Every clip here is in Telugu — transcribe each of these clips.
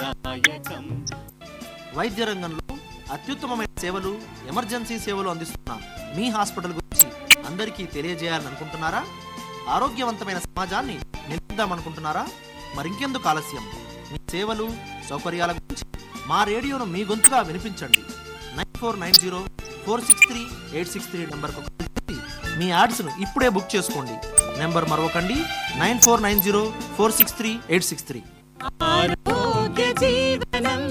ఆనందదాయకం వైద్య రంగంలో అత్యుత్తమమైన సేవలు ఎమర్జెన్సీ సేవలు అందిస్తున్న మీ హాస్పిటల్ గురించి అందరికీ తెలియజేయాలని అనుకుంటున్నారా ఆరోగ్యవంతమైన సమాజాన్ని నిర్మిద్దామనుకుంటున్నారా మరింకెందుకు ఆలస్యం మీ సేవలు సౌకర్యాల గురించి మా రేడియోను మీ గొంతుగా వినిపించండి nine four nine zero four six three eight six three నెంబర్కు కాల్ చేసి మీ యాడ్స్ను ఇప్పుడే బుక్ చేసుకోండి నెంబర్ మరొకండి nine four nine zero four six three eight six three ఆరోగ్య జీవనం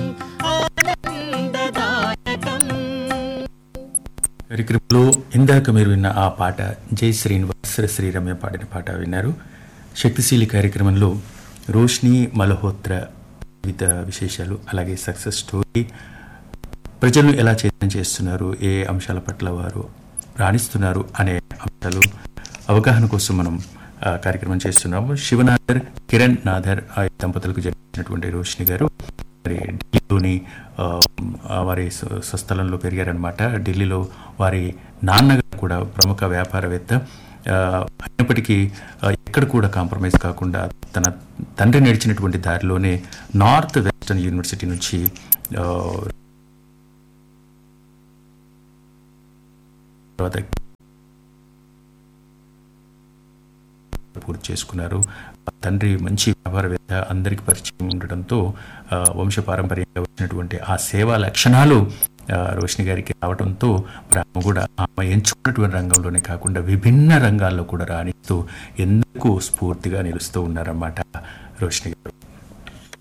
ఆనందదాయకం కార్యక్రమంలో ఇందాక మీరు విన్న ఆ పాట జై శ్రీనివాస్ శ్రీరమ్య పాడిన పాట విన్నారు శక్తిశీలి కార్యక్రమంలో రోష్ని మల్హోత్రా వివిధ విశేషాలు అలాగే సక్సెస్ స్టోరీ ప్రజలను ఎలా చైతన్యం చేస్తున్నారు ఏ అంశాల పట్ల వారు రాణిస్తున్నారు అనే అంశాలు అవగాహన కోసం మనం ఆ, కార్యక్రమం చేస్తున్నాము శివనాథర్ కిరణ్ నాథర్ ఆ దంపతులకు జన్మించినటువంటి రోషిని గారు మరి ఢిల్లీలోని ఆ, ఆ, వారి స్వ- స్వస్థలంలో పెరిగారనమాట ఢిల్లీలో వారి నాన్నగారు కూడా ప్రముఖ వ్యాపారవేత్త ఆ, అయినప్పటికీ ఆ, ఎక్కడ కూడా కాంప్రమైజ్ కాకుండా తన తండ్రి నడిచినటువంటి దారిలోనే నార్త్ వెస్టర్న్ యూనివర్సిటీ నుంచి ఆ, తర్వాత పూర్తి చేసుకున్నారు తండ్రి మంచి వ్యాపారవేత్త అందరికి పరిచయం ఉండడంతో ఆ, వంశపారంపర్యంగా వచ్చినటువంటి ఆ సేవా లక్షణాలు ఆ, రోషిని గారికి రావడంతో మరి ఆమె కూడా ఆమె ఎంచుకున్నటువంటి రంగంలోనే కాకుండా విభిన్న రంగాల్లో కూడా రాణిస్తూ ఎందుకు స్ఫూర్తిగా నిలుస్తూ ఉన్నారన్నమాట రోషిని గారు